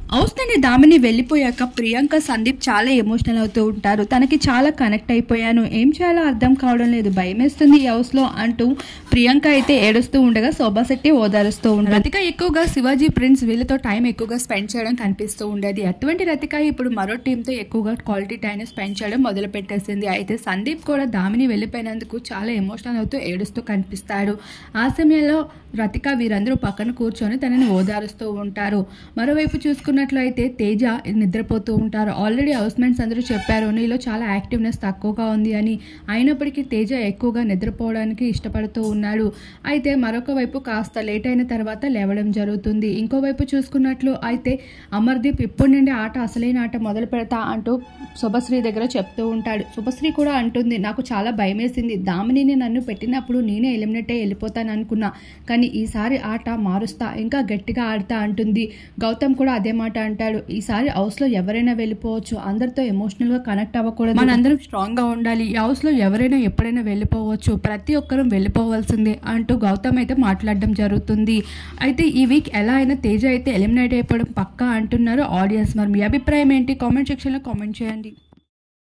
house నుండి దామిని వెళ్ళిపోయాక ప్రియాంక సందీప్ చాలా ఎమోషనల్ అవుతూ ఉంటారు తనకి చాలా కనెక్ట్ అయిపోయాను ఏం చేయాలో అర్థం కావడం లేదు భయమేస్తుంది ఈ హౌస్ లో అంటూ ప్రియాంక అయితే ఏడుస్తూ ఉండగా శోభా శెట్టి ఓదారుస్తూ ఉంటారు రతిక ఎక్కువగా శివాజీ ప్రిన్స్ వీళ్ళతో టైం ఎక్కువగా స్పెండ్ చేయడం కనిపిస్తూ ఉండేది అటువంటి రతిక ఇప్పుడు మరో టీంతో ఎక్కువగా క్వాలిటీ టైం స్పెండ్ చేయడం మొదలు పెట్టేసింది అయితే సందీప్ కూడా దామిని వెళ్ళిపోయినందుకు చాలా ఎమోషనల్ అవుతూ ఏడుస్తూ కనిపిస్తాడు ఆ సమయంలో రతిక వీరందరూ పక్కన కూర్చొని తనని ఓదారుస్తూ ఉంటారు మరోవైపు చూసుకున్నట్లయితే తేజ నిద్రపోతూ ఉంటారు ఆల్రెడీ హౌస్ మేట్స్ అందరూ చెప్పారు నీలో చాలా యాక్టివ్నెస్ తక్కువగా ఉంది అని అయినప్పటికీ తేజ ఎక్కువగా నిద్రపోవడానికి ఇష్టపడుతూ ఉన్నాడు అయితే మరొక వైపు కాస్త లేట్ అయిన తర్వాత లేవడం జరుగుతుంది ఇంకోవైపు చూసుకున్నట్లు అయితే అమర్దీప్ ఇప్పటి నుండి ఆట అసలైన ఆట మొదలు పెడతా అంటూ శుభశ్రీ దగ్గర చెప్తూ ఉంటాడు శుభశ్రీ కూడా అంటుంది నాకు చాలా భయమేసింది దామిని నన్ను పెట్టినప్పుడు నేనే ఎలిమినేట్ అయ్యి వెళ్ళిపోతాను అనుకున్నా కానీ ఈసారి ఆట మారుస్తా ఇంకా గట్టిగా ఆడతా అంటుంది గౌతమ్ కూడా అదే మాట అంటాడు ఈసారి హౌస్ లో ఎవరైనా వెళ్ళిపోవచ్చు అందరితో ఎమోషనల్ గా కనెక్ట్ అవ్వకూడదు మనందరం స్ట్రాంగ్ గా ఉండాలి ఈ హౌస్ లో ఎవరైనా ఎప్పుడైనా వెళ్ళిపోవచ్చు ప్రతి ఒక్కరూ వెళ్ళిపోవాల్సిందే అంటూ గౌతమ్ అయితే మాట్లాడడం జరుగుతుంది అయితే ఈ వీక్ ఎలా అయినా తేజ అయితే ఎలిమినేట్ అయిపోవడం పక్కా అంటున్నారు ఆడియన్స్ మరి మీ అభిప్రాయం ఏంటి కామెంట్ సెక్షన్ లో కామెంట్ చేయండి